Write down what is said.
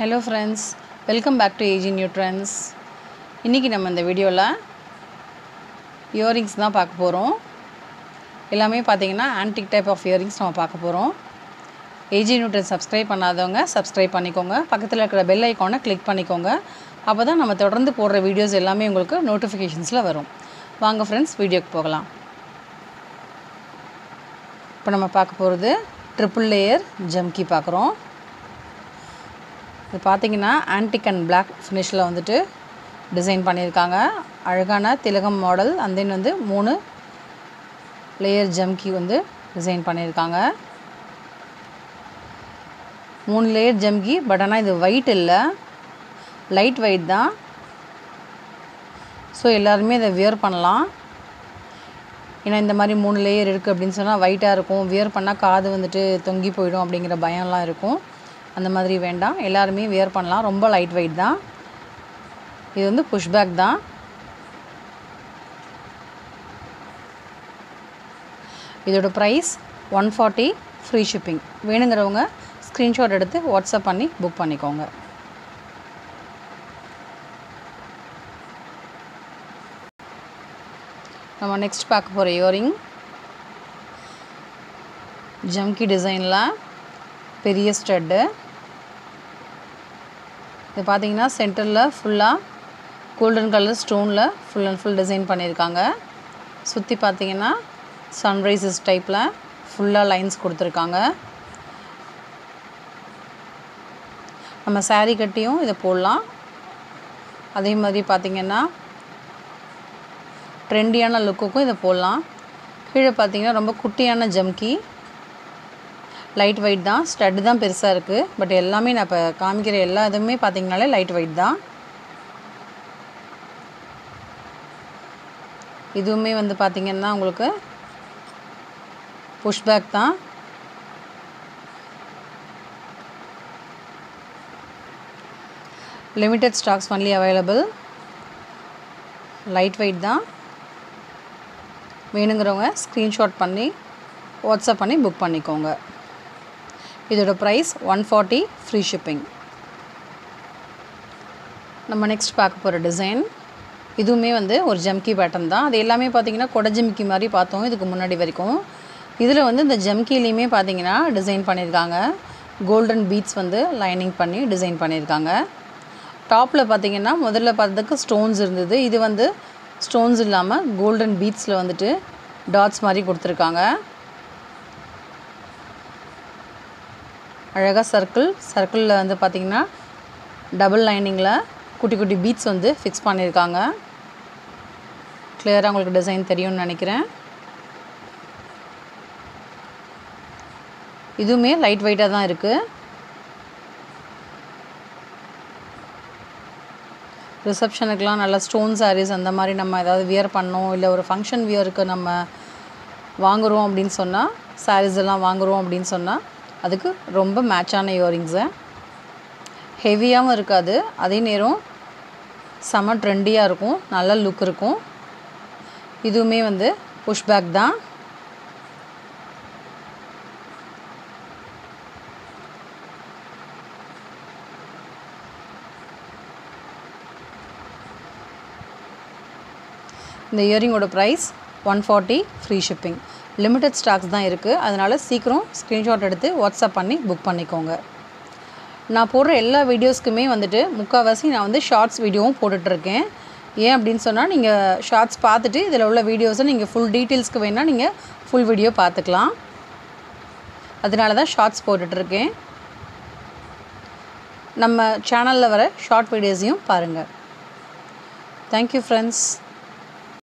hello friends welcome back to AG new trends இன்றைக்கி நம்ம இந்த வீடியோவில் இயரிங்ஸ் தான் பார்க்க போகிறோம் எல்லாமே பார்த்தீங்கன்னா ஆன்டிக் டைப் ஆஃப் இயரிங்ஸ் நம்ம பார்க்க போகிறோம் ஏஜி நியூ ட்ரெண்ட்ஸ் சப்ஸ்கிரைப் பண்ணாதவங்க சப்ஸ்கிரைப் பண்ணிக்கோங்க பக்கத்தில் இருக்கிற பெல் ஐக்கானை கிளிக் பண்ணிக்கோங்க அப்போ தான் நம்ம தொடர்ந்து போடுற வீடியோஸ் எல்லாமே உங்களுக்கு நோட்டிஃபிகேஷன்ஸில் வரும் வாங்க ஃப்ரெண்ட்ஸ் வீடியோக்கு போகலாம் இப்போ நம்ம பார்க்க போகிறது ட்ரிபிள் லேயர் ஜம்கி பார்க்குறோம் இது பார்த்தீங்கன்னா ஆன்டிக் அண்ட் பிளாக் ஃபினிஷில் வந்துட்டு டிசைன் பண்ணியிருக்காங்க அழகான திலகம் மாடல் and then வந்து மூணு லேயர் ஜம்கி வந்து டிசைன் பண்ணியிருக்காங்க மூணு லேயர் ஜம்கி பட் ஆனால் இது ஒயிட் இல்லை லைட் ஒயிட் தான் ஸோ எல்லாருமே இதை வியர் பண்ணலாம் ஏன்னா இந்த மாதிரி மூணு லேயர் இருக்குது அப்படின்னு சொன்னால் ஒயிட்டாக இருக்கும் வியர் பண்ணால் காது வந்துட்டு தொங்கி போயிடும் அப்படிங்கிற பயம்லாம் இருக்கும் அந்த மாதிரி வேண்டாம் எல்லாருமே வியர் பண்ணலாம் ரொம்ப லைட் வெயிட் தான் இது வந்து புஷ்பேக் தான் இதோட price one forty free shipping வேணுங்கிறவங்க ஸ்க்ரீன்ஷாட் எடுத்து வாட்ஸ்அப் பண்ணி புக் பண்ணிக்கோங்க நம்ம நெக்ஸ்ட் பார்க்க போகிற இயரிங் ஜம்கி டிசைனில் பெரிய ஸ்டட்டு இது பார்த்தீங்கன்னா சென்டரில் ஃபுல்லாக கோல்டன் கலர் ஸ்டோனில் ஃபுல் அண்ட் ஃபுல் டிசைன் பண்ணியிருக்காங்க சுற்றி பார்த்தீங்கன்னா சன்ரைசஸ் டைப்பில் ஃபுல்லாக லைன்ஸ் கொடுத்துருக்காங்க நம்ம saree கட்டியும் இதை போடலாம் அதே மாதிரி பார்த்திங்கன்னா ட்ரெண்டியான லுக்குக்கும் இதை போடலாம் கீழே பார்த்தீங்கன்னா ரொம்ப குட்டியான ஜம்கி லைட் வெயிட் தான் ஸ்டட்டு தான் பெருசாக இருக்குது பட் எல்லாமே நான் இப்போ காமிக்கிற எல்லா இதுவுமே பார்த்தீங்கனாலே லைட் வெயிட் தான் இதுவுமே வந்து பார்த்திங்கன்னா உங்களுக்கு புஷ்பேக் தான் limited stocks only available light weight தான் வேணுங்கிறவங்க ஸ்க்ரீன்ஷாட் பண்ணி வாட்ஸ்அப் பண்ணி புக் பண்ணிக்கோங்க இதோட price one forty free shipping நம்ம நெக்ஸ்ட் பார்க்க போகிற டிசைன் இதுவுமே வந்து ஒரு ஜம்கி பேட்டர்ன் தான் அது எல்லாமே பார்த்தீங்கன்னா கொடை ஜம்கி மாதிரி பார்த்தோம் இதுக்கு முன்னாடி வரைக்கும் இதில் வந்து இந்த ஜம்கிலையுமே பார்த்தீங்கன்னா டிசைன் பண்ணியிருக்காங்க கோல்டன் பீட்ஸ் வந்து லைனிங் பண்ணி டிசைன் பண்ணியிருக்காங்க டாப்பில் பார்த்தீங்கன்னா முதல்ல பார்த்ததுக்கு ஸ்டோன்ஸ் இருந்தது இது வந்து ஸ்டோன்ஸ் இல்லாமல் கோல்டன் பீட்ஸில் வந்துட்டு டாட்ஸ் மாதிரி கொடுத்துருக்காங்க அழகாக சர்க்கிள் சர்க்கிளில் வந்து பார்த்திங்கன்னா டபுள் லைனிங்கில் குட்டி குட்டி பீட்ஸ் வந்து ஃபிக்ஸ் பண்ணியிருக்காங்க கிளியராக உங்களுக்கு டிசைன் தெரியும்னு நினைக்கிறேன் இதுவுமே லைட் வெயிட்டாக தான் இருக்குது ரிசப்ஷனுக்கெலாம் நல்லா ஸ்டோன் சாரீஸ் அந்த மாதிரி நம்ம ஏதாவது வியர் பண்ணோம் இல்லை ஒரு ஃபங்க்ஷன் வியருக்கு நம்ம வாங்குகிறோம் அப்படின்னு சொன்னால் சாரீஸ் எல்லாம் வாங்குகிறோம் அப்படின்னு சொன்னால் அதுக்கு ரொம்ப மேட்சான இயரிங்ஸு ஹெவியாகவும் இருக்காது அதே நேரம் செம ட்ரெண்டியாக இருக்கும் நல்ல லுக் இருக்கும் இதுவுமே வந்து புஷ்பேக் தான் இந்த இயரிங்கோட price one forty free shipping limited stocks தான் இருக்குது அதனால் சீக்கிரம் ஸ்க்ரீன்ஷாட் எடுத்து வாட்ஸ்அப் பண்ணி புக் பண்ணிக்கோங்க நான் போடுற எல்லா வீடியோஸ்க்குமே வந்துட்டு முக்கால்வாசி நான் வந்து ஷார்ட்ஸ் வீடியோவும் போட்டுட்ருக்கேன் ஏன் அப்படின்னு சொன்னால் நீங்கள் ஷார்ட்ஸ் பார்த்துட்டு இதில் உள்ள வீடியோஸை நீங்கள் ஃபுல் டீட்டெயில்ஸ்க்கு வேணால் நீங்கள் ஃபுல் வீடியோ பார்த்துக்கலாம் அதனால தான் ஷார்ட்ஸ் போட்டுட்ருக்கேன் நம்ம சேனலில் வர ஷார்ட் வீடியோஸையும் பாருங்கள் தேங்க்யூ ஃப்ரெண்ட்ஸ்